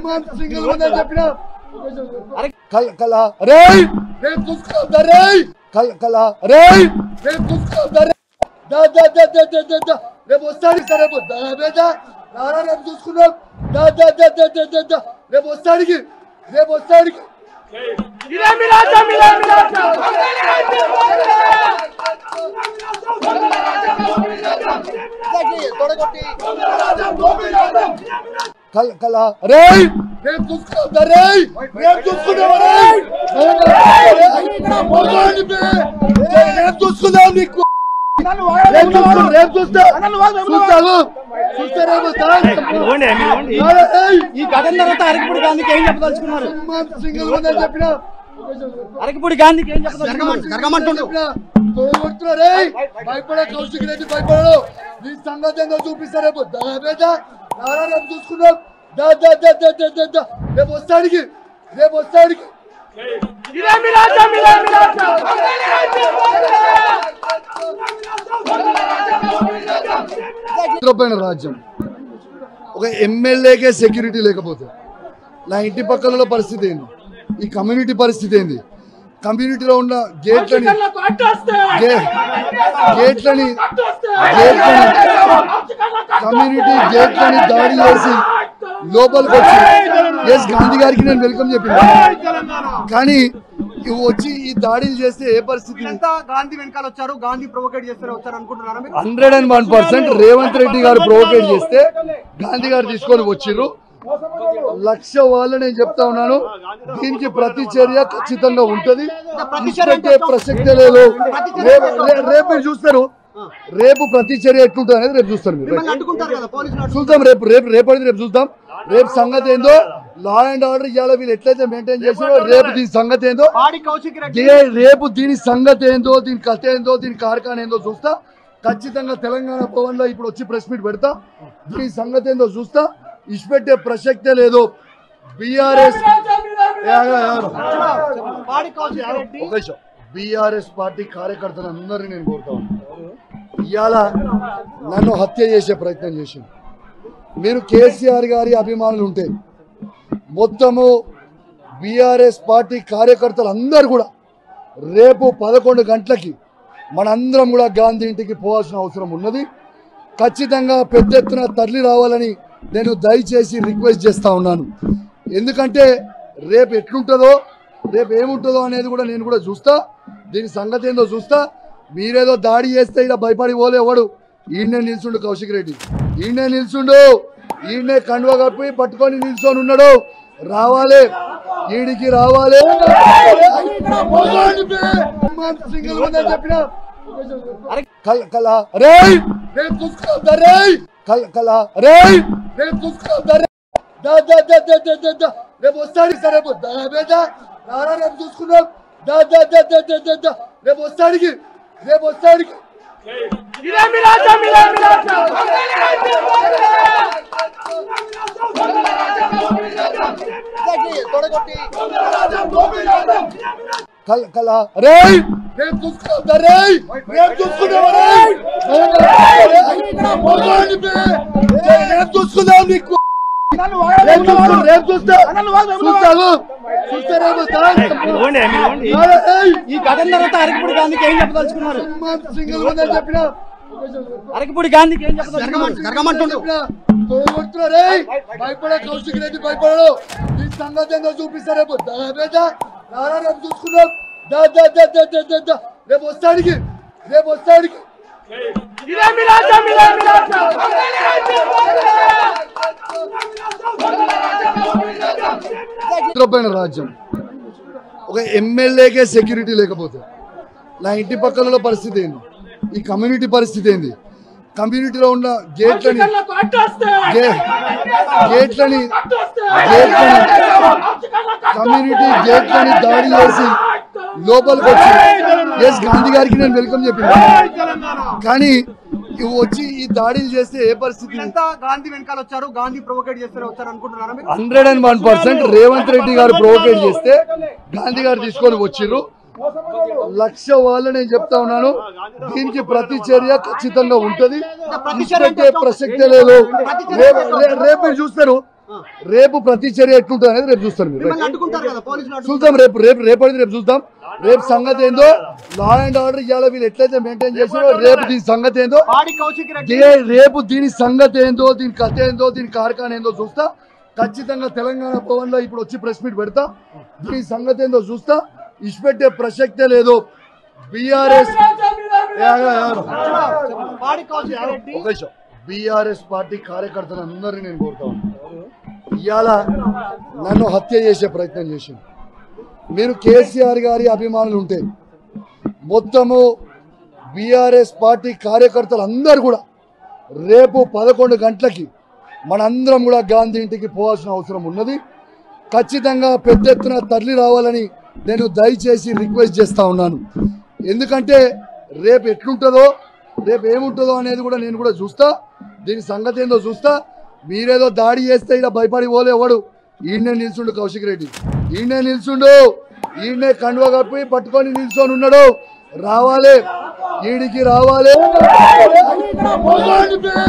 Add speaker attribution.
Speaker 1: Single ఉందని చెప్పిన కల్ కల రేయ్ రేపు చూసుకో రేయ్ కల్ కల రేయ్ రేపు చూసుకో రే దా దా దా దా దా దా దా రేపు వస్తాడు సార్ రేపు దా బేదా రారా రేపు చూసుకుందాం దా దా దా దా దా దా దా రేపు వస్తాడికి రేపు వస్తాడికి కల్ కల రేయ్ రేపు చూసుకో రేయ్ రేపు చూసుకుందాం రేయ్ రేపు చూసుకుందాం నీకు రేపు చూసుకో రేపు చూస్తా చూస్తాను చూస్తా రేపు
Speaker 2: ఈ ఘటన తర్వాత అరకపూడి గాంధీకి ఏం చెప్పదలుచుకున్నారు
Speaker 1: సింగిల్ ఉందని చెప్పిన
Speaker 2: అరకపూడి గాంధీకి ఏం చెప్పదలుచుకున్నారు
Speaker 1: భయపడే కౌశిక్ రెడ్డి భయపడడు నీ సంగతి ఏందో చూపిస్తా రేపు దా బేదా రారా రేపు చూసుకుందాం దా దా దా దా దా దా దా రేపు వస్తాడికి రేపు వస్తాడికి నిద్రపోయిన రాజ్యం ఒక ఎమ్మెల్యేకే సెక్యూరిటీ లేకపోతే నా ఇంటి పక్కల పరిస్థితి ఏంది ఈ కమ్యూనిటీ పరిస్థితి ఏంది కమ్యూనిటీలో ఉన్న గేట్లని గే- గేట్లని గేట్లని కమ్యూనిటీ గేట్లని దాడి చేసి లోపలికి వచ్చి ఎస్ గాంధీ గారికి నేను వెల్కమ్ చెప్పింది కానీ ఇవి వచ్చి ఈ దాడిలు చేస్తే ఏ పరిస్థితి
Speaker 2: ఇదంతా గాంధీ వెనకాల వచ్చారు గాంధీ ప్రొవోకేట్ చేస్తారు వచ్చారు అనుకుంటున్నారా మీరు
Speaker 1: hundred and one percent Revanth Reddy garu provoke చేస్తే గాంధీ గారు తీసుకొని వచ్చిర్రు లక్ష వాళ్ళు నేను చెప్తా ఉన్నాను దీనికి ప్రతి చర్య ఖచ్చితంగా ఉంటది ఇష్టపెట్టే ప్రసక్తే లేదు రేపు రే- రేపు మీరు చూస్తారు రేపు ప్రతి చర్య ఎట్లుంటుంది అనేది రేపు చూస్తారు మీరు
Speaker 2: మిమ్మల్ని అడ్డుకుంటారు కదా పోలీసులు అడ్డు-
Speaker 1: చూద్దాం రేపు రేపు రేపటి రేపు చూద్దాం రేపు సంగతి ఏందో లా అండ్ ఆర్డర్ ఇవాళ వీళ్ళు ఎట్లయితే మెయింటైన్ చేసారో రేపు దీని సంగతి ఏందో
Speaker 2: పాడి కౌశిక్ రెడ్డి
Speaker 1: దే- రేపు దీని సంగతి ఏందో దీని కథ ఏందో దీని కార్ఖాన ఏందో చూస్తా ఖచ్చితంగా తెలంగాణ భవన్ లో ఇప్పుడు వచ్చి ప్రెస్ మీట్ పెడతా దీని సంగతి ఏందో చూస్తా ఇష్టపెట్టే ప్రసక్తే లేదు బీఆర్ఎస్
Speaker 2: పాడి కౌశిక్ రెడ్డి
Speaker 1: ఒక నిమిషం బీఆర్ఎస్ పార్టీ కార్యకర్తలు అందరినీ నేను కోరుతా ఉన్నాను ఇవాళ నన్ను హత్య చేసే ప్రయత్నం చేసింది మీరు కేసీఆర్ గారి అభిమానులు ఉంటే మొత్తము బీఆర్ఎస్ పార్టీ కార్యకర్తలు అందరూ కూడా రేపు పదకొండు గంటలకి మనందరం కూడా గాంధీ ఇంటికి పోవాల్సిన అవసరం ఉన్నది ఖచ్చితంగా పెద్ద ఎత్తున తరలి రావాలని నేను దయచేసి రిక్వెస్ట్ చేస్తా ఉన్నాను ఎందుకంటే రేపు ఎట్లుంటుందో రేపు ఏముంటుందో అనేది కూడా నేను కూడా చూస్తా దీని సంగతి ఏందో చూస్తా మీరేదో దాడి చేస్తే ఇలా భయపడి పోలే ఎవడు ఈయనే నిల్చుండు కౌశిక్ రెడ్డి ఈయనే నిల్చుండు ఈయనే కండువ కప్పి పట్టుకొని నిల్చొని ఉన్నాడు రావాలి ఈడికి రావాలి సింగిల్ ఉందని చెప్పిన కల్ కల రేయ్ రేపు చూసుకో రేయ్ కల్ కల రేయ్ రేపు చూసుకో రే దా దా దా దా దా దా దా రేపు వస్తాడు సార్ రేపు దా బేదా రారా రేపు చూసుకుందాం దా దా దా దా దా దా దా రేపు వస్తాడికి రేపు వస్తాడికి కల్ కల రేయ్ రేపు చూసుకో రేయ్ రేపు చూసుకుందాం రేయ్ రేపు చూసుకుందాం నీకు రేపు చూసుకో రేపు చూస్తా చూస్తాను చూస్తే రేపు రేయ్
Speaker 2: ఈ ఘటన తర్వాత అరకపూడి గాంధీకి ఏం చెప్పదలుచుకున్నారు
Speaker 1: సింగిల్ ఉందని చెప్పిన
Speaker 2: అరకపూడి గాంధీకి ఏం చెప్పదలుచుకున్నారు
Speaker 1: రేయ్ భయపడే కౌశిక్ రెడ్డి భయపడడు ఈ సంగతి ఏందో చూపిస్తా రేపు దా బేదా రారా రేపు చూసుకుందాం దా దా దా దా దా దా దా రేపు వస్తాడికి రేపు వస్తాడికి నిద్రపోయిన రాజ్యం ఒక ఎమ్మెల్యేకే సెక్యూరిటీ లేకపోతే నా ఇంటి పక్కల పరిస్థితి ఏంది ఈ కమ్యూనిటీ పరిస్థితి ఏంది కమ్యూనిటీలో ఉన్న గేట్లని గే- గేట్లని గేట్లని కమ్యూనిటీ గేట్లని దాడి చేసి లోపలికి వచ్చి ఎస్ గాంధీ గారికి నేను వెల్కమ్ చెప్పింది కానీ ఇవి వచ్చి ఈ దాడిలు చేస్తే ఏ పరిస్థితి
Speaker 2: ఇదంతా గాంధీ వెనకాల వచ్చారు గాంధీ ప్రొవోకేట్ చేస్తారు వచ్చారు అనుకుంటున్నారా మీరు
Speaker 1: hundred and one percent Revanth Reddy garu provoke చేస్తే గాంధీ గారు తీసుకొని వచ్చిర్రు లక్ష వాళ్ళు నేను చెప్తా ఉన్నాను దీనికి ప్రతి చర్య ఖచ్చితంగా ఉంటది ఇష్టపెట్టే ప్రసక్తే లేదు రేపు రే- రేపు మీరు చూస్తారు రేపు ప్రతి చర్య ఎట్లుంటుంది అనేది రేపు చూస్తాను మీరు
Speaker 2: మిమ్మల్ని అడ్డుకుంటారు కదా పోలీసులు అడ్డుకుంటారు.
Speaker 1: చూద్దాం రేపు రేపు రేపటి రేపు చూద్దాం రేపు సంగతి ఏందో లా అండ్ ఆర్డర్ ఇవాళ వీళ్ళు ఎట్లయితే మెయింటైన్ చేస్తారో రేపు దీని సంగతి ఏందో
Speaker 2: పాడి కౌశిక్ రెడ్డి
Speaker 1: దే- రేపు దీని సంగతి ఏందో దీని కథ ఏందో దీని కార్ఖాన ఏందో చూస్తా ఖచ్చితంగా తెలంగాణ భవన్ లో ఇప్పుడు వచ్చి ప్రెస్ మీట్ పెడతా దీని సంగతి ఏందో చూస్తా ఇచ్చిపెట్టే ప్రసక్తే లేదు బీఆర్ఎస్
Speaker 2: పాడి కౌశిక్ రెడ్డి
Speaker 1: ఒక నిమిషం బీఆర్ఎస్ పార్టీ కార్యకర్తలు అందరినీ నేను కోరుతా ఉన్నాను ఇవాళ నన్ను హత్య చేసే ప్రయత్నం చేసింది మీరు కేసీఆర్ గారి అభిమానులు ఉంటే మొత్తము బీఆర్ఎస్ పార్టీ కార్యకర్తలు అందరు కూడా రేపు పదకొండు గంటలకి మనందరం కూడా గాంధీ ఇంటికి పోవాల్సిన అవసరం ఉన్నది ఖచ్చితంగా పెద్ద ఎత్తున తరలి రావాలని నేను దయచేసి రిక్వెస్ట్ చేస్తా ఉన్నాను ఎందుకంటే రేపు ఎట్లుంటుందో రేపు ఏముంటుందో అనేది కూడా నేను కూడా చూస్తా దీని సంగతి ఏందో చూస్తా మీరేదో దాడి చేస్తే ఇలా భయపడి పోలేవాడు ఈయనే నిల్చుండు కౌశిక్ రెడ్డి ఈయనే నిల్చుండు ఈయనే కండువ కప్పి పట్టుకొని నిల్చొని ఉన్నాడు రావాలి ఈడికి రావాలి